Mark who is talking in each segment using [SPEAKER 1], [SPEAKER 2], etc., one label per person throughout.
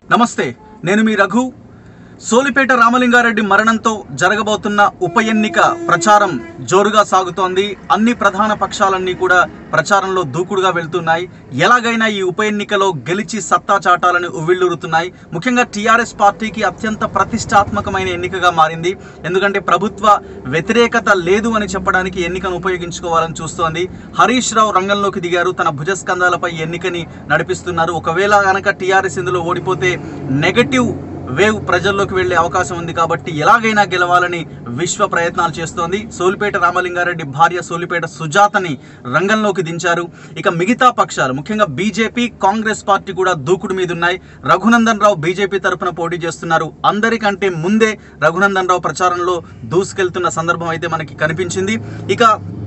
[SPEAKER 1] నమస్తే నేను మీ రఘు సోలిపేట రామలింగారెడ్డి మరణంతో జరగబోతున్న ఉప ఎన్నిక ప్రచారం జోరుగా సాగుతోంది అన్ని ప్రధాన పక్షాలన్నీ కూడా ప్రచారంలో దూకుడుగా వెళ్తున్నాయి ఎలాగైనా ఈ ఉప ఎన్నికలో గెలిచి సత్తా చాటాలని ఉవ్విళ్ళూరుతున్నాయి ముఖ్యంగా టీఆర్ఎస్ పార్టీకి అత్యంత ప్రతిష్టాత్మకమైన ఎన్నికగా మారింది ఎందుకంటే ప్రభుత్వ వ్యతిరేకత లేదు అని చెప్పడానికి ఎన్నికను ఉపయోగించుకోవాలని చూస్తోంది హరీష్ రావు రంగంలోకి దిగారు తన భుజస్కంధాలపై ఈ ఎన్నికని నడిపిస్తున్నారు ఒకవేళ గనక టీఆర్ఎస్ ఇందులో ఓడిపోతే నెగటివ్ వేవ్ ప్రజల్లోకి వెళ్లే అవకాశం ఉంది కాబట్టి ఎలాగైనా గెలవాలని విశ్వ ప్రయత్నాలు చేస్తోంది సోలిపేట రామలింగారెడ్డి భార్య సోలిపేట సుజాతని రంగంలోకి దించారు ఇక మిగతా పక్షాలు ముఖ్యంగా బీజేపీ కాంగ్రెస్ పార్టీ కూడా దూకుడు మీద ఉన్నాయి రఘునందన్ రావు బీజేపీ తరఫున పోటీ చేస్తున్నారు అందరికంటే ముందే రఘునందన్ రావు ప్రచారంలో దూసుకెళ్తున్న సందర్భం అయితే మనకి కనిపించింది ఇక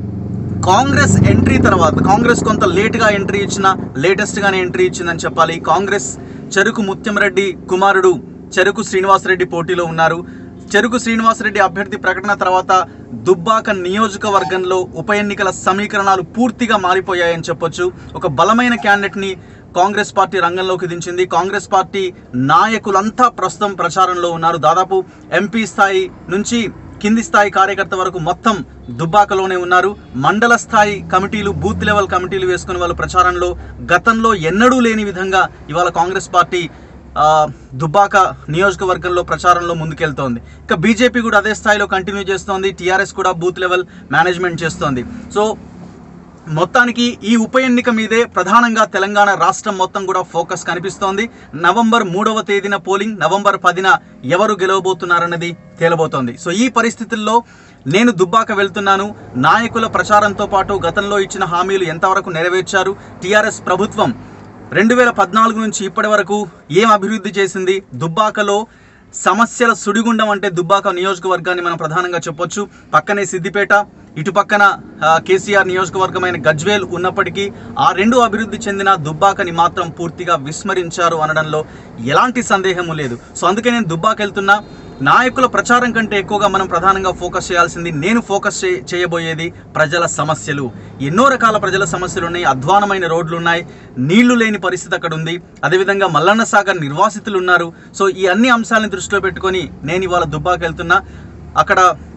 [SPEAKER 1] కాంగ్రెస్ ఎంట్రీ తర్వాత కాంగ్రెస్ కొంత లేట్గా ఎంట్రీ ఇచ్చిన లేటెస్ట్గానే ఎంట్రీ ఇచ్చిందని చెప్పాలి కాంగ్రెస్ చెరుకు ముత్యంరెడ్డి కుమారుడు చెరుకు శ్రీనివాసరెడ్డి పోటీలో ఉన్నారు చెరుకు శ్రీనివాసరెడ్డి అభ్యర్థి ప్రకటన తర్వాత దుబ్బాక నియోజకవర్గంలో ఉప ఎన్నికల సమీకరణాలు పూర్తిగా మారిపోయాయని చెప్పొచ్చు ఒక బలమైన క్యాండిడేట్ని కాంగ్రెస్ పార్టీ రంగంలోకి దించింది కాంగ్రెస్ పార్టీ నాయకులంతా ప్రస్తుతం ప్రచారంలో ఉన్నారు దాదాపు ఎంపీ స్థాయి నుంచి కింది స్థాయి కార్యకర్త వరకు మొత్తం దుబ్బాకలోనే ఉన్నారు మండల స్థాయి కమిటీలు బూత్ లెవెల్ కమిటీలు వేసుకుని వాళ్ళు ప్రచారంలో గతంలో ఎన్నడూ లేని విధంగా ఇవాళ కాంగ్రెస్ పార్టీ ఆ, దుబ్బాక నియోజకవర్గంలో ప్రచారంలో ముందుకెళ్తోంది ఇక బీజేపీ కూడా అదే స్థాయిలో కంటిన్యూ చేస్తోంది టీఆర్ఎస్ కూడా బూత్ లెవెల్ మేనేజ్మెంట్ చేస్తోంది సో మొత్తానికి ఈ ఉప ఎన్నిక మీదే ప్రధానంగా తెలంగాణ రాష్ట్రం మొత్తం కూడా ఫోకస్ కనిపిస్తోంది నవంబర్ మూడవ తేదీన పోలింగ్ నవంబర్ పదిన ఎవరు గెలవబోతున్నారన్నది తేలబోతోంది సో ఈ పరిస్థితుల్లో నేను దుబ్బాక వెళ్తున్నాను నాయకుల ప్రచారంతో పాటు గతంలో ఇచ్చిన హామీలు ఎంతవరకు నెరవేర్చారు టీఆర్ఎస్ ప్రభుత్వం రెండు వేల పద్నాలుగు నుంచి ఇప్పటి వరకు ఏం అభివృద్ధి చేసింది దుబ్బాకలో సమస్యల సుడిగుండం అంటే దుబ్బాక నియోజకవర్గాన్ని మనం ప్రధానంగా చెప్పొచ్చు పక్కనే సిద్దిపేట ఇటు పక్కన ఆ, కేసీఆర్ నియోజకవర్గమైన గజ్వేల్ ఉన్నప్పటికీ ఆ రెండు అభివృద్ధి చెందిన దుబ్బాకని మాత్రం పూర్తిగా విస్మరించారు అనడంలో ఎలాంటి సందేహము లేదు సో అందుకే నేను దుబ్బాక వెళ్తున్నా నాయకుల ప్రచారం కంటే ఎక్కువగా మనం ప్రధానంగా ఫోకస్ చేయాల్సింది నేను ఫోకస్ చే- చేయబోయేది ప్రజల సమస్యలు ఎన్నో రకాల ప్రజల సమస్యలు ఉన్నాయి అధ్వానమైన రోడ్లు ఉన్నాయి నీళ్లు లేని పరిస్థితి అక్కడ ఉంది అదేవిధంగా మల్లన్న సాగర్ నిర్వాసితులు ఉన్నారు సో ఈ అన్ని అంశాలను దృష్టిలో పెట్టుకొని నేను ఇవాళ దుబ్బాకి వెళ్తున్నా అక్కడ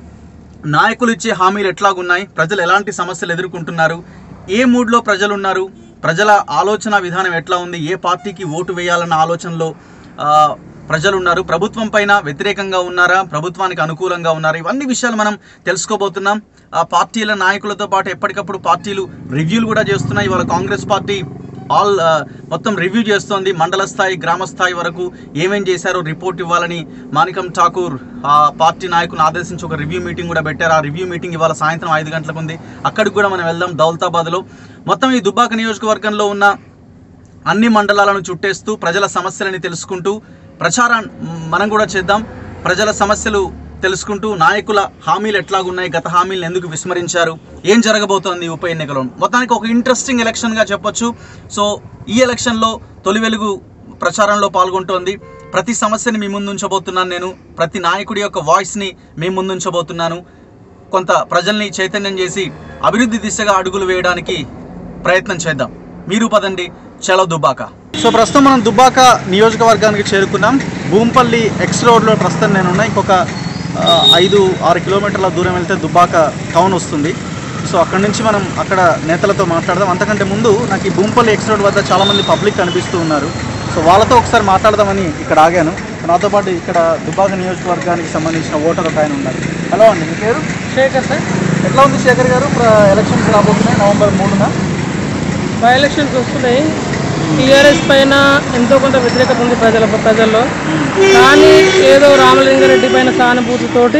[SPEAKER 1] నాయకులు ఇచ్చే హామీలు ఎట్లాగున్నాయి ప్రజలు ఎలాంటి సమస్యలు ఎదుర్కొంటున్నారు ఏ మూడ్లో ప్రజలు ఉన్నారు ప్రజల ఆలోచన విధానం ఎట్లా ఉంది ఏ పార్టీకి ఓటు వేయాలన్న ఆలోచనలో ఆ, ప్రజలు ఉన్నారు ప్రభుత్వం పైన వ్యతిరేకంగా ఉన్నారా ప్రభుత్వానికి అనుకూలంగా ఉన్నారా ఇవన్నీ విషయాలు మనం తెలుసుకోబోతున్నాం ఆ పార్టీల నాయకులతో పాటు ఎప్పటికప్పుడు పార్టీలు రివ్యూలు కూడా చేస్తున్నాయి ఇవాళ కాంగ్రెస్ పార్టీ ఆల్ ఆ, మొత్తం రివ్యూ చేస్తోంది మండల స్థాయి గ్రామ స్థాయి వరకు ఏమేం చేశారో రిపోర్ట్ ఇవ్వాలని మాణికం ఠాకూర్ ఆ పార్టీ నాయకులను ఆదేశించి ఒక రివ్యూ మీటింగ్ కూడా పెట్టారు ఆ రివ్యూ మీటింగ్ ఇవాళ సాయంత్రం ఐదు గంటలకు ఉంది అక్కడికి కూడా మనం వెళ్దాం దౌలతాబాద్లో మొత్తం ఈ దుబ్బాక నియోజకవర్గంలో ఉన్న అన్ని మండలాలను చుట్టేస్తూ ప్రజల సమస్యలని తెలుసుకుంటూ ప్రచారం మనం కూడా చేద్దాం ప్రజల సమస్యలు తెలుసుకుంటూ నాయకుల హామీలు ఎట్లాగున్నాయి గత హామీలను ఎందుకు విస్మరించారు ఏం జరగబోతోంది ఈ ఉప ఎన్నికలో మొత్తానికి ఒక ఇంట్రెస్టింగ్ ఎలక్షన్గా చెప్పొచ్చు సో ఈ ఎలక్షన్లో తొలి వెలుగు ప్రచారంలో పాల్గొంటోంది ప్రతి సమస్యని మీ ముందు ఉంచబోతున్నాను నేను ప్రతి నాయకుడి యొక్క వాయిస్ని మీ ముందు ఉంచబోతున్నాను కొంత ప్రజల్ని చైతన్యం చేసి అభివృద్ధి దిశగా అడుగులు వేయడానికి ప్రయత్నం చేద్దాం మీరు పదండి చలో దుబ్బాక సో ప్రస్తుతం మనం దుబ్బాక నియోజకవర్గానికి చేరుకున్నాం భూంపల్లి ఎక్స్ రోడ్లో ప్రస్తుతం నేను ఉన్నా ఇంకొక ఆ, ఐదు ఆరు కిలోమీటర్ల దూరం వెళ్తే దుబ్బాక టౌన్ వస్తుంది సో అక్కడ నుంచి మనం అక్కడ నేతలతో మాట్లాడదాం అంతకంటే ముందు నాకు ఈ భూంపల్లి ఎక్స్ రోడ్ వద్ద చాలామంది పబ్లిక్ కనిపిస్తూ ఉన్నారు సో వాళ్ళతో ఒకసారి మాట్లాడదామని ఇక్కడ ఆగాను నాతో పాటు ఇక్కడ దుబ్బాక నియోజకవర్గానికి సంబంధించిన ఓటర్ ఒక ఆయన ఉన్నారు హలో అండి మీ పేరు
[SPEAKER 2] శేఖర్ సార్
[SPEAKER 1] ఎట్లా ఉంది శేఖర్ గారు ప్ర- ఎలక్షన్స్ రాబోతున్నాయి నవంబర్ మూడున
[SPEAKER 2] బై ఎలక్షన్స్ వస్తున్నాయి టీఆర్ఎస్ పైన ఎంతో కొంత వ్యతిరేకత ఉంది ప్రజల ప్రజల్లో కానీ ఏదో రామలింగారెడ్డి పైన సానుభూతితోటి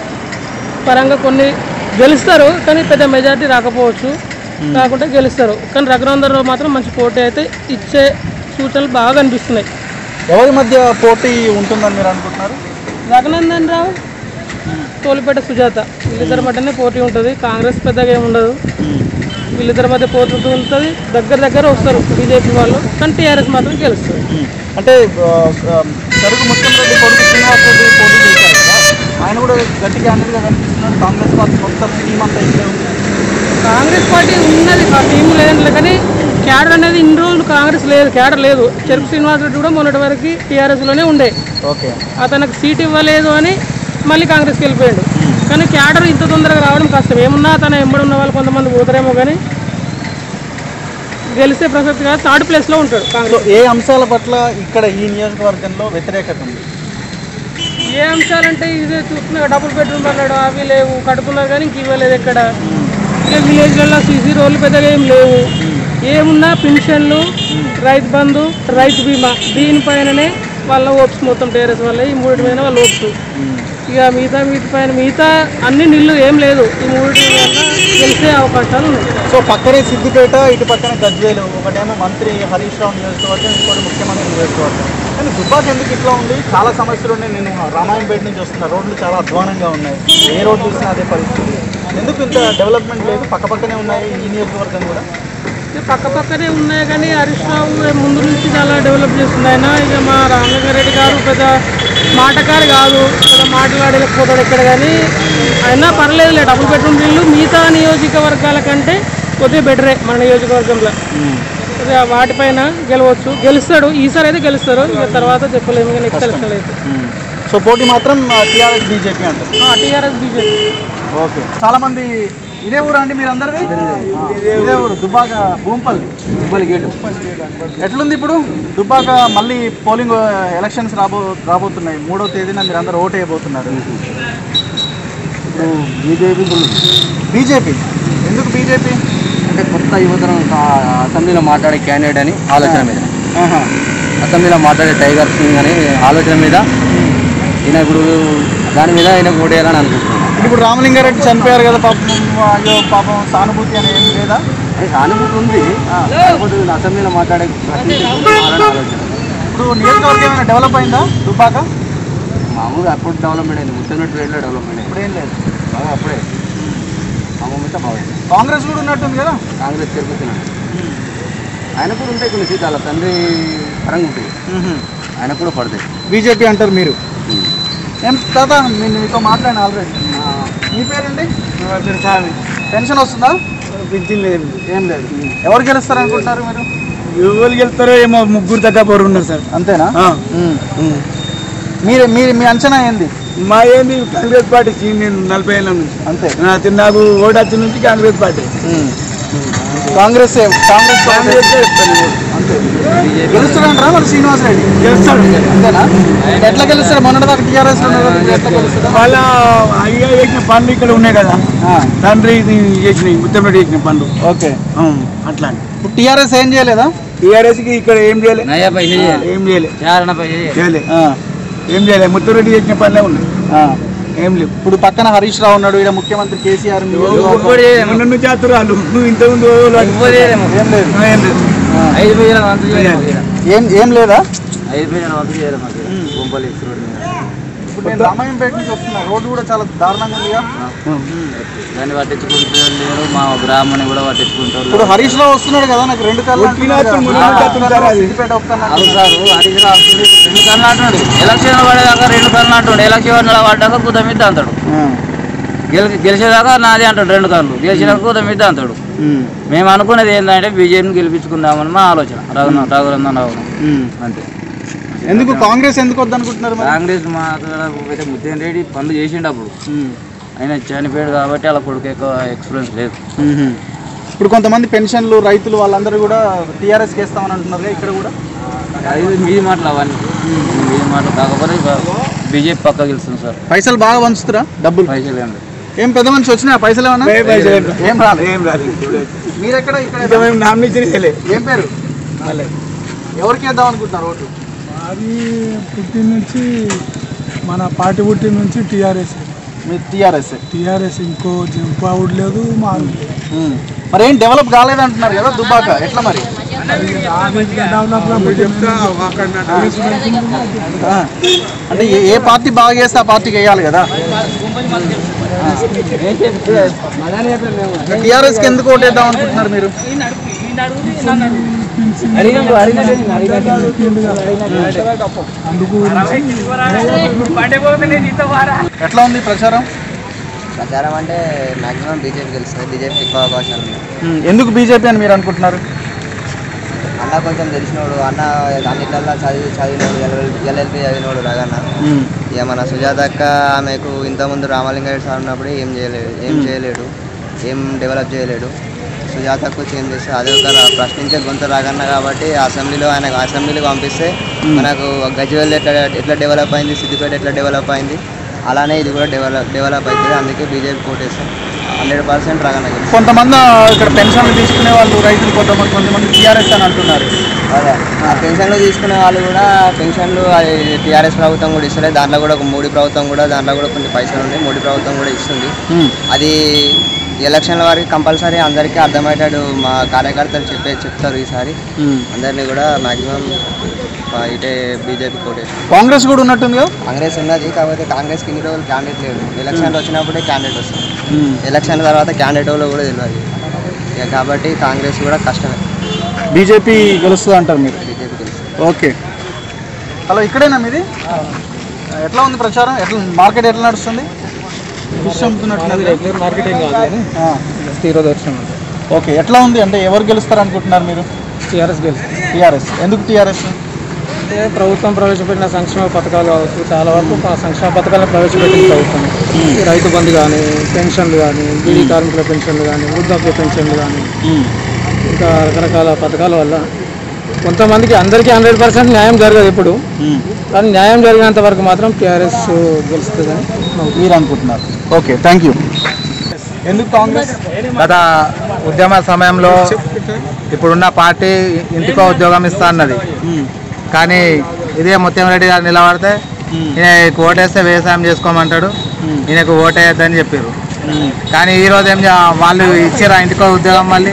[SPEAKER 2] పరంగా కొన్ని గెలుస్తారు కానీ పెద్ద మెజారిటీ రాకపోవచ్చు కాకుంటే గెలుస్తారు కానీ రఘునందరావు మాత్రం మంచి పోటీ అయితే ఇచ్చే సూచనలు బాగా అనిపిస్తున్నాయి
[SPEAKER 1] ఎవరి మధ్య పోటీ ఉంటుందని మీరు అనుకుంటున్నారు
[SPEAKER 2] రఘునందన్ రావు తోలిపేట సుజాత వీళ్ళిద్దరి మధ్యనే పోటీ ఉంటుంది కాంగ్రెస్ పెద్దగా ఏమి ఉండదు వీళ్ళిద్దరి మధ్య పోటీ ఉంటుంది దగ్గర దగ్గర వస్తారు బీజేపీ వాళ్ళు కానీ టీఆర్ఎస్ మాత్రం గెలుస్తుంది
[SPEAKER 1] అంటే ఆ, ఆ, సరుకు ముత్యం రెడ్డి కొడుకు శ్రీనివాస్ రెడ్డి పోటీ చేశారు కదా ఆయన కూడా గట్టి క్యాండిడేట్గా కనిపిస్తున్నాడు కాంగ్రెస్ పార్టీ మొత్తం టీం అంతా ఇక్కడే ఉంది
[SPEAKER 2] కాంగ్రెస్ పార్టీ ఉన్నది ఆ టీం లేదంటే కానీ క్యాడర్ అనేది ఇన్ని రోజులు కాంగ్రెస్ లేదు క్యాడర్ లేదు చెరుకు శ్రీనివాస్ రెడ్డి కూడా మొన్నటి వరకు టీఆర్ఎస్లోనే ఉండే
[SPEAKER 1] ఓకే
[SPEAKER 2] అతనికి సీట్ ఇవ్వలేదు అని మళ్ళీ కాంగ్రెస్కి వెళ్ళిపోయాడు కానీ క్యాడర్ ఇంత తొందరగా రావడం కష్టం ఏమున్నా తన ఎంబడి ఉన్న వాళ్ళు కొంతమంది పోతారేమో కానీ గెలిస్తే ప్రసక్తి కాదు థర్డ్ ప్లేస్లో ఉంటాడు
[SPEAKER 1] సో
[SPEAKER 2] కాంగ్రెస్
[SPEAKER 1] ఏ అంశాల పట్ల ఇక్కడ ఈ నియోజకవర్గంలో వ్యతిరేకత ఉంది
[SPEAKER 2] ఏ అంశాలంటే ఇదే చూస్తున్నా డబుల్ బెడ్రూమ్ అన్నాడు అవి లేవు కడుతున్నారు కానీ ఇంక ఇవ్వలేదు ఎక్కడ ఇక విలేజ్లలో సీసీ రోడ్లు పెద్దగా ఏం లేవు ఏమున్నా పెన్షన్లు రైతు బంధు రైతు బీమా దీనిపైననే వాళ్ళ ఓప్స్ మొత్తం టేరెస్ వల్ల ఈ మూడింటి మీద వాళ్ళ ఓప్స్ ఇక మిగతా వీటి పైన మిగతా అన్ని నిల్లు ఏం లేదు ఈ మూడింటి వల్ల గెలిచే అవకాశాలు ఉన్నాయి
[SPEAKER 1] సో పక్కనే సిద్దిపేట ఇటు పక్కన గజ్వేలు ఒకటేమో మంత్రి హరీష్ రావు నియోజకవర్గం ఇంకోటి ముఖ్యమంత్రి నియోజకవర్గం కానీ దుబ్బాక ఎందుకు ఇట్లా ఉంది చాలా సమస్యలు ఉన్నాయి నేను రామాయంపేట నుంచి వస్తున్నా రోడ్లు చాలా అధ్వానంగా ఉన్నాయి ఏ రోడ్డు చూసినా అదే పరిస్థితి ఎందుకు ఇంత డెవలప్మెంట్ లేదు పక్క పక్కనే ఉన్నాయి ఈ నియోజకవర్గం కూడా
[SPEAKER 2] ఇక పక్క పక్కనే ఉన్నాయి కానీ హరీష్ రావు ముందు నుంచి చాలా డెవలప్ చేస్తుంది ఆయన ఇక మా రామలింగారెడ్డి గారు పెద్ద మాటకారి కాదు పెద్ద మాట్లాడలేకపోతాడు ఇక్కడ కానీ అయినా పర్లేదులే డబుల్ బెడ్రూమ్ ఇల్లు మిగతా నియోజకవర్గాల కంటే కొద్దిగా బెటరే మన నియోజకవర్గంలో కొద్దిగా వాటిపైన గెలవచ్చు గెలుస్తాడు ఈసారి అయితే గెలుస్తారు ఇక తర్వాత చెప్పలేము ఇక నెక్స్ట్ ఎలక్షన్ అయితే
[SPEAKER 1] సో పోటీ మాత్రం టీఆర్ఎస్ బీజేపీ అంటారు
[SPEAKER 2] టీఆర్ఎస్ బీజేపీ
[SPEAKER 1] ఓకే చాలా మంది ఇదే ఊరు అండి మీరు అందరిది ఇదే ఊరు దుబ్బాక భూంపల్లి భూంపల్లి గేటు ఎట్లుంది ఇప్పుడు దుబ్బాక మళ్ళీ పోలింగ్ ఎలక్షన్స్ రాబో రాబోతున్నాయి మూడో తేదీన మీరు అందరు ఓటు వేయబోతున్నారు
[SPEAKER 3] బీజేపీ
[SPEAKER 1] బీజేపీ ఎందుకు బీజేపీ
[SPEAKER 3] అంటే కొత్త యువతరం ఆ, అసెంబ్లీలో మాట్లాడే క్యాండిడేట్ అని ఆలోచన మీద
[SPEAKER 1] ఆహా.
[SPEAKER 3] అసెంబ్లీలో మాట్లాడే టైగర్ సింగ్ అని ఆలోచన మీద ఈయన ఇప్పుడు దాని మీద ఆయన ఓటేయాలని అనుకుంటున్నాను
[SPEAKER 1] ఇప్పుడు రామలింగారెడ్డి చనిపోయారు కదా పాపం అయ్యో పాపం సానుభూతి అని ఏం లేదా
[SPEAKER 3] అది సానుభూతి ఉంది కాకపోతే వీళ్ళు అసెంబ్లీలో మాట్లాడే ప్రశ్నించాలని ఆలోచన
[SPEAKER 1] ఇప్పుడు నియోజకవర్గం ఏమైనా డెవలప్ అయిందా దుబ్బాక
[SPEAKER 3] మామూలుగా అప్పుడు డెవలప్మెంట్ అయింది ముత్యం ట్రేడ్లో డెవలప్మెంట్ అయింది
[SPEAKER 1] ఇప్పుడు ఏం లేదు
[SPEAKER 3] బాగా అప్పుడే మామూలు మీద బాగుంది
[SPEAKER 1] కాంగ్రెస్ కూడా ఉన్నట్టుంది కదా
[SPEAKER 3] కాంగ్రెస్ తిరుగుతున్నాడు ఆయన కూడా ఉంటాయి కొన్ని సీట్లు తండ్రి పరంగా ఉంటాయి ఆయన కూడా పడతాయి
[SPEAKER 1] బీజేపీ అంటారు మీరు ఏం తాత నేను మీతో మాట్లాడిన ఆల్రెడీ మీ పేరండి పెన్షన్ వస్తుందా
[SPEAKER 3] పింఛన్ లేదు
[SPEAKER 1] ఏం లేదు ఎవరు గెలుస్తారు అనుకుంటున్నారు మీరు
[SPEAKER 3] ఎవరు వెళ్తారో ఏమో ముగ్గురు తగ్గ పోరు ఉన్నారు సార్
[SPEAKER 1] అంతేనా ఉమ్. మీరు మీరు మీ అంచనా ఏంది
[SPEAKER 3] మా ఏంది కాంగ్రెస్ పార్టీకి నేను నలభై ఏళ్ళ నుంచి
[SPEAKER 1] అంతే
[SPEAKER 3] నా- నాకు ఓటు వచ్చిన నుంచి కాంగ్రెస్ పార్టీ
[SPEAKER 1] ఉమ్. కాంగ్రెస్ కాంగ్రెస్
[SPEAKER 3] కాంగ్రెస్
[SPEAKER 1] అంతే గెలుస్తాడంటారా మరి శ్రీనివాస్ రెడ్డి
[SPEAKER 3] గెలుస్తాడు
[SPEAKER 1] అంతేనా ఎట్లా గెలుస్తారు మొన్నటి దాకా టీఆర్ఎస్ ఎట్లా గెలుస్తారా
[SPEAKER 3] వాళ్ళ అయ్యా చేసిన పనులు ఇక్కడ ఉన్నాయి కదా
[SPEAKER 1] ఆ,
[SPEAKER 3] తండ్రి చేసిన ముత్తంరెడ్డి చేసిన పనులు
[SPEAKER 1] ఓకే
[SPEAKER 3] ఆ, అట్లా
[SPEAKER 1] ఇప్పుడు టీఆర్ఎస్ ఏం చేయలేదా
[SPEAKER 3] టీఆర్ఎస్ కి ఇక్కడ ఏం చేయలే
[SPEAKER 4] నయా పైస
[SPEAKER 3] ఏం చేయలే
[SPEAKER 4] చారణ పైస
[SPEAKER 3] చేయలే
[SPEAKER 1] ఆ,
[SPEAKER 3] ఏం చేయలే ముత్తంరెడ్డి చేసిన పనులే ఉన్నాయి
[SPEAKER 1] ఆ.
[SPEAKER 3] ఏం లేవు
[SPEAKER 1] ఇప్పుడు పక్కన హరీష్ రావు ఉన్నాడు ఇక్కడ ముఖ్యమంత్రి కేసీఆర్ నియోజకవర్గం.
[SPEAKER 3] మొన్న నుంచి చేస్తారు వాళ్ళు ఇంతకుముందు వాళ్ళు
[SPEAKER 1] ఏం లేదు
[SPEAKER 3] ఆ, ఏం లేదు
[SPEAKER 4] ఐదు పైసల వంతు చేయలేము ఇక్కడ.
[SPEAKER 1] ఏం ఏం లేదా
[SPEAKER 4] ఐదు పైసల వంతు చేయలేము మాకు ఇక్కడ. గుంపలు ఎక్స్ రోడ్ మీద
[SPEAKER 1] ఇప్పుడు నేను రామాయంపేట నుంచి వస్తున్నా రోడ్డు కూడా చాలా దారుణంగా ఉందిగా
[SPEAKER 4] దాన్ని పట్టించుకుంటారు మా గ్రామాన్ని కూడా పట్టించుకుంటారు
[SPEAKER 1] ఇప్పుడు హరీష్ రావు వస్తున్నాడు కదా నాకు రెండు కళ్ళు
[SPEAKER 3] వచ్చినా
[SPEAKER 1] అంటున్నాడు
[SPEAKER 3] ముందు
[SPEAKER 1] కదా.
[SPEAKER 3] నుంచి వస్తున్నాడు అది.
[SPEAKER 1] సిద్దిపేట వస్తాను
[SPEAKER 4] అవుతారు హరీష్ రావు వస్తుంది. రెండు కళ్ళు అంటున్నాడు ఎలక్షన్ పడేదాకా రెండు కళ్ళు అంటుండే ఎలక్షన్ పడ్డాక కుదమిద్ద అంటాడు గెలి గెలిచేదాకా నాది అంటాడు రెండు కళ్ళు గెలిచినాక కుదమిద్ద అంటాడు మేము అనుకునేది ఏంటంటే బీజేపీని గెలిపించుకుందామని మా ఆలోచన రఘున రఘునందన్ రావు అంతే
[SPEAKER 1] ఎందుకు కాంగ్రెస్ ఎందుకు వద్దనుకుంటున్నారు మరి
[SPEAKER 4] కాంగ్రెస్ మా అయితే ముత్యం రెడ్డి పనులు చేసిండు అప్పుడు ఆయన చనిపోయాడు కాబట్టి వాళ్ళ కొడుకు ఎక్కువ ఎక్స్పీరియన్స్ లేదు
[SPEAKER 1] ఇప్పుడు కొంతమంది పెన్షన్లు రైతులు వాళ్ళందరూ కూడా టీఆర్ఎస్ వేస్తామని అంటున్నారు కదా ఇక్కడ కూడా
[SPEAKER 4] అది మీది మాటలు అవన్నీ మీది మాటలు కాకపోతే బీజేపీ పక్క గెలుస్తుంది సార్
[SPEAKER 1] పైసలు బాగా పంచుతురా డబ్బులు
[SPEAKER 4] పైసలు ఏం లేదు
[SPEAKER 1] ఏం పెద్ద మనిషి వచ్చినాయా పైసలు ఏమన్నా
[SPEAKER 3] ఏ పైసలు ఏం రాలేదు.
[SPEAKER 1] ఏం రాలేదు
[SPEAKER 3] ఏం రాదు
[SPEAKER 1] మీరు ఎక్కడ ఇక్కడ
[SPEAKER 3] ఇంకా మేము నామినేషన్ చేయలే
[SPEAKER 1] ఏం పేరు ఎవరికి వేద్దాం అనుకుంటున్నారు ఓటు
[SPEAKER 5] అది పుట్టిన నుంచి మన పార్టీ పుట్టిన నుంచి టీఆర్ఎస్
[SPEAKER 1] మీ టీఆర్ఎస్
[SPEAKER 5] టీఆర్ఎస్ ఇంకో జంప్ అవుట్ లేదు మారు లేదు
[SPEAKER 1] మరి ఏం డెవలప్ కాలేదంటున్నారు కదా దుబ్బాక ఎట్లా మరి
[SPEAKER 5] డెవలప్మెంట్
[SPEAKER 3] చెప్తా అక్కడ
[SPEAKER 1] ఆ, అంటే ఏ ఏ పార్టీ బాగా చేస్తే ఆ పార్టీకి వేయాలి కదా టీఆర్ఎస్కి ఎందుకు ఓటేద్దాం అనుకుంటున్నారు మీరు
[SPEAKER 5] అందుకు
[SPEAKER 1] ఎట్లా ఉంది ప్రచారం
[SPEAKER 6] ప్రచారం అంటే మాక్సిమం బీజేపీ గెలుస్తుంది బీజేపీ ఎక్కువ అవకాశాలు ఉన్నాయి
[SPEAKER 1] ఉమ్, ఎందుకు బీజేపీ అని మీరు అనుకుంటున్నారు
[SPEAKER 6] అన్న కొంచెం తెలిసినోడు అన్న అన్నిట్లల్లో చదివి చదివినోడు ఎల్ఎల్పి చదివినోడు రగన్న ఇక మన సుజాత అక్క ఆమెకు ఇంతకుముందు రామలింగారెడ్డి సార్ ఉన్నప్పుడు ఏం చేయలేడు ఏం చేయలేడు ఏం డెవలప్ చేయలేడు సుజాతకు చేంజ్ చేస్తే అది ఒక రా- ప్రశ్నించే గొంతు రాగన్న కాబట్టి అసెంబ్లీలో ఆయన అసెంబ్లీకి పంపిస్తే మనకు గజ్వేల్ ఎట్లా ఎట్లా డెవలప్ అయింది సిద్దిపేట ఎట్లా డెవలప్ అయింది అలానే ఇది కూడా డెవలప్ డెవలప్ అవుతుంది అందుకే బీజేపీ కోటేస్తాం హండ్రెడ్ పర్సెంట్ రాగన్న గెలుస్తాం.
[SPEAKER 1] కొంతమంది ఇక్కడ పెన్షన్లు తీసుకునే వాళ్ళు రైతులు కొంతమంది కొంతమంది టీఆర్ఎస్ అని అంటున్నారు
[SPEAKER 6] అదే ఆ పెన్షన్లు తీసుకునే వాళ్ళు కూడా పెన్షన్లు అది టీఆర్ఎస్ ప్రభుత్వం కూడా ఇస్తలేదు దాంట్లో కూడా ఒక మోడీ ప్రభుత్వం కూడా దాంట్లో కూడా కొన్ని పైసలు ఉన్నాయి మోడీ ప్రభుత్వం కూడా ఇస్తుంది అది ఎలక్షన్ల వారికి కంపల్సరీ అందరికీ అర్థమయ్యేటట్టు మా కార్యకర్తలు చెప్పే చెప్తారు ఈసారి అందరినీ కూడా మాక్సిమం ఇటే బీజేపీ కోటేస్తాం
[SPEAKER 1] కాంగ్రెస్ కూడా ఉన్నట్టుంది కదా
[SPEAKER 6] కాంగ్రెస్ ఉన్నది కాకపోతే కాంగ్రెస్కి ఇన్ని రోజులు క్యాండిడేట్ లేడు ఎలక్షన్లు వచ్చినప్పుడే క్యాండిడేట్ వస్తుంది ఎలక్షన్ తర్వాత క్యాండిడేట్ వాళ్ళు కూడా తెలియదు ఇక కాబట్టి కాంగ్రెస్ కూడా కష్టమే
[SPEAKER 1] బీజేపీ గెలుస్తుంది అంటారు మీరు
[SPEAKER 6] బీజేపీ గెలుస్తుంది
[SPEAKER 1] ఓకే హలో ఇక్కడేనా మీది ఎట్లా ఉంది ప్రచారం ఎట్లా మార్కెట్ ఎట్లా నడుస్తుంది ఫిష్ అమ్ముతున్నట్టున్నది
[SPEAKER 2] రెగ్యులర్ మార్కెటింగ్ కాదు కానీ
[SPEAKER 1] ఆ,
[SPEAKER 2] ఈరోజు వచ్చినాం
[SPEAKER 1] ఓకే ఎట్లా ఉంది అంటే ఎవరు గెలుస్తారు అనుకుంటున్నారు మీరు
[SPEAKER 2] టీఆర్ఎస్ గెలుస్తుంది
[SPEAKER 1] టీఆర్ఎస్ ఎందుకు టీఆర్ఎస్
[SPEAKER 2] అంటే ప్రభుత్వం ప్రవేశపెట్టిన సంక్షేమ పథకాలు కావచ్చు చాలా వరకు ఆ సంక్షేమ పథకాలను ప్రవేశపెట్టింది ప్రభుత్వం ఈ రైతు బంధు కానీ పెన్షన్లు కానీ బీడీ కార్మికుల పెన్షన్లు కానీ వృద్ధాప్య పెన్షన్లు కానీ ఇంకా రకరకాల పథకాల వల్ల కొంతమందికి అందరికీ హండ్రెడ్ పర్సెంట్ న్యాయం జరగదు ఇప్పుడు కానీ న్యాయం జరిగినంత వరకు మాత్రం టీఆర్ఎస్ గెలుస్తుందని మా
[SPEAKER 1] మీరు అనుకుంటున్నారు ఓకే థ్యాంక్ యూ ఎందుకు కాంగ్రెస్
[SPEAKER 7] గత ఉద్యమ సమయంలో ఇప్పుడున్న పార్టీ ఇంటికో ఉద్యోగం ఇస్తా అన్నది కానీ ఇదే ముత్యంరెడ్డి గారు నిలబడితే ఈయనకు ఓటేస్తే వ్యవసాయం చేసుకోమంటాడు ఈయనకు ఓటేయద్దని చెప్పారు కానీ ఈ రోజు ఏం చే- వాళ్ళు ఇచ్చారా ఇంటికో ఉద్యోగం మళ్ళీ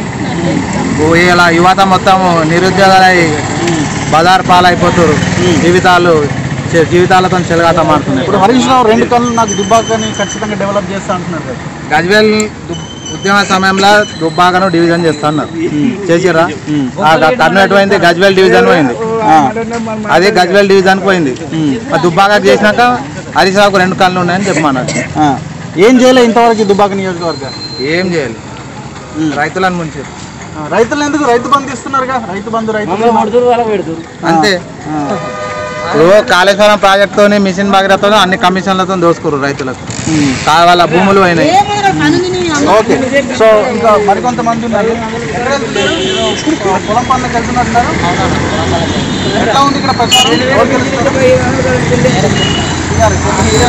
[SPEAKER 7] ఇలా యువత మొత్తం నిరుద్యోగాలై బజార్ పాలైపోతారు జీవితాలు చే- జీవితాలతో చెలగాట మారుతున్నాయి
[SPEAKER 1] ఇప్పుడు హరీష్ రావు రెండు కళ్ళు నాకు దుబ్బాకని ఖచ్చితంగా డెవలప్ చేస్తా అంటున్నారు కదా
[SPEAKER 7] గజ్వేల్ దు- ఉద్యమ సమయంలో దుబ్బాకను డివిజన్ చేస్తున్నారు చేసిర్రా ఆ గ- కర్నూలు పోయింది గజ్వేల్ డివిజన్ పోయింది అది గజ్వేల్ డివిజన్ పోయింది ఆ దుబ్బాక చేసినాక హరీష్ రావుకు రెండు కళ్ళు ఉన్నాయని చెప్పమన్నారు
[SPEAKER 1] ఆ, ఏం చేయలే ఇంతవరకు ఈ దుబ్బాక నియోజకవర్గం
[SPEAKER 7] ఏం చేయాలి రైతులను ముంచి
[SPEAKER 1] ఆ, రైతులు ఎందుకు రైతు బంధు ఇస్తున్నారుగా రైతు బంధు రైతు బీమా.
[SPEAKER 7] అంతే
[SPEAKER 1] ఆ,
[SPEAKER 7] ఇప్పుడు కాళేశ్వరం ప్రాజెక్టుతో మిషన్ భాగీరథతో అన్ని కమిషన్లతో దోసుకురు రైతులకు కా- వాళ్ళ భూములు పోయినాయి
[SPEAKER 1] ఓకే సో ఇంకా మరికొంతమంది ఉన్నారు ఎక్కడ వెళ్తున్నారు? పొలం పనులకు వెళ్తున్నట్టున్నారు ఎట్లా ఉంది ఇక్కడ ప్రచారం ఎవరు గెలుస్తారు? టీఆర్ఎస్.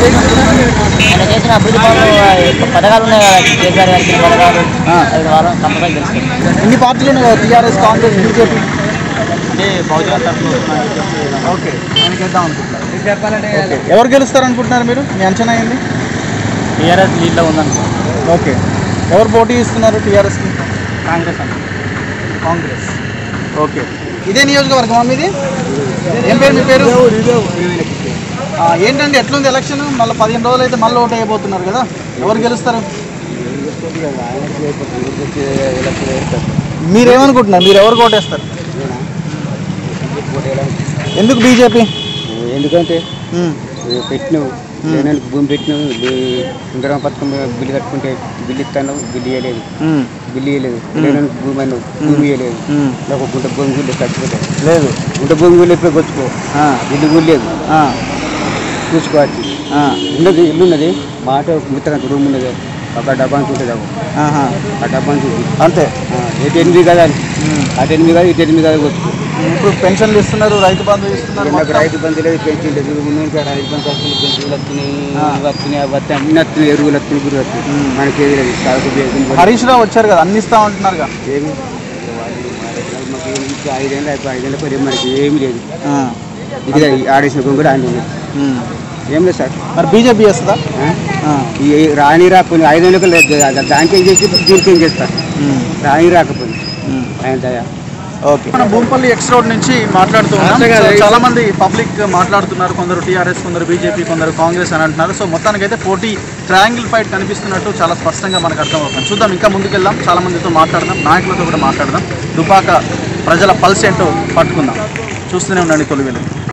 [SPEAKER 6] ఆయన చేసిన అభివృద్ధి పనులు పథకాలు ఉన్నాయి కదా కేసీఆర్ గారికి పథకాలు
[SPEAKER 1] ఆ.
[SPEAKER 6] అది వాళ్ళు కంపల్సరీ గెలుస్తారు
[SPEAKER 1] ఇన్ని పార్టీలు ఉన్నాయి కదా టీఆర్ఎస్ కాంగ్రెస్ బీజేపీ
[SPEAKER 6] అంటే బహుజన తరఫున
[SPEAKER 1] ఓకే ఆయనకి వేద్దాం అనుకుంటున్నారు ఓకే ఎవరు గెలుస్తారు అనుకుంటున్నారు మీరు మీ అంచనా ఏంది
[SPEAKER 6] టీఆర్ఎస్ లీడ్లో ఉందనుకో
[SPEAKER 1] ఓకే ఎవరు పోటీ ఇస్తున్నారు టీఆర్ఎస్కి
[SPEAKER 6] కాంగ్రెస్ అంటే
[SPEAKER 1] కాంగ్రెస్ ఓకే ఇదే నియోజకవర్గం మీది ఏం పేరు మీ పేరు ఆ, ఏంటండి ఎట్లుంది ఎలక్షన్ మళ్ళీ పదిహేను రోజులు అయితే మళ్ళీ ఓటు అయిపోతున్నారు కదా ఎవరు గెలుస్తారు మీరేమనుకుంటున్నారు మీరు ఎవరు ఓటేస్తారు ఎందుకు బీజేపీ
[SPEAKER 6] ఎందుకంటే పెట్టినావు జనానికి భూమి పెట్టినావు ఇంద్రం పథకం బిల్లు కట్టుకుంటే బిల్లు ఇస్తాను బిల్లు ఇవ్వలేదు బిల్లు ఇవ్వలేదు లేనానికి భూమి అన్నావు భూమి ఇవ్వలేదు నాకు ఒక గుంట భూమి గుళ్ళు చచ్చిపోతే
[SPEAKER 1] లేదు
[SPEAKER 6] గుంట భూమి గుళ్ళు ఎప్పుడు కొచ్చుకో బిల్లు గుళ్ళు లేదు చూసుకోవచ్చు ఉన్నది ఇల్లు ఉన్నది మాట మిత్రం రూమ్ ఉన్నది ఒక డబ్బా అని ఉంటుంది అవ్వ. ఆ డబ్బా అని చూసి
[SPEAKER 1] అంతే
[SPEAKER 6] ఎటు ఎనిమిది కదా అని. అటు ఎనిమిది కదా ఇటు ఎనిమిది కదా కొచ్చుకో
[SPEAKER 1] ఇప్పుడు పెన్షన్లు ఇస్తున్నారు రైతు బంధు ఇస్తున్నారు
[SPEAKER 6] నాకు
[SPEAKER 1] మొత్తం.
[SPEAKER 6] రైతు బంధు లేదు పెన్షన్ లేదు ముందు రైతు బంధు వస్తుంది పెన్షన్లు వస్తున్నాయి ఇవి వస్తున్నాయి అవి వస్తాయి అన్ని వస్తున్నాయి ఎరువులు వస్తున్నాయి గురి వస్తున్నాయి మనకి ఏది లేదు సాగు చేయకుండా
[SPEAKER 1] హరీష్ రావు వచ్చారు కదా అన్ని ఇస్తా ఉంటున్నారుగా
[SPEAKER 6] ఏమి మాకు ఏమి ఇచ్చి ఐదేళ్ళు అయిపోయి ఐదేళ్ళ పది మనకి ఏమి లేదు
[SPEAKER 1] ఆ.
[SPEAKER 6] ఇది ఆడేసిన గొంగుడు ఆయన ఉన్నది.
[SPEAKER 1] ఉమ్.
[SPEAKER 6] ఏం లేదు సార్
[SPEAKER 1] మరి బీజేపీ చేస్తుందా
[SPEAKER 6] ఆ?
[SPEAKER 1] ఆ.
[SPEAKER 6] ఈ రాని రాకపోయి ఐదేళ్ళకి లేదు దానికి ఏం చేసి దీనికి ఏం చేస్తారు
[SPEAKER 1] ఉమ్.
[SPEAKER 6] రాని రాకపోయి
[SPEAKER 1] ఉమ్.
[SPEAKER 6] ఆయన దయ
[SPEAKER 1] ఓకే మన భూంపల్లి ఎక్స్ రోడ్ నుంచి మాట్లాడుతూ ఉన్నాం సో చాలా మంది పబ్లిక్ మాట్లాడుతున్నారు కొందరు టీఆర్ఎస్ కొందరు బీజేపీ కొందరు కాంగ్రెస్ అని అంటున్నారు సో మొత్తానికైతే పోటీ ట్రయాంగిల్ ఫైట్ కనిపిస్తున్నట్టు చాలా స్పష్టంగా మనకు అర్థమవుతుంది చూద్దాం ఇంకా ముందుకెళ్దాం చాలా మందితో మాట్లాడదాం నాయకులతో కూడా మాట్లాడదాం దుపాక ప్రజల పల్స్ ఏంటో పట్టుకుందాం చూస్తూనే ఉండండి తొలి వెలుగు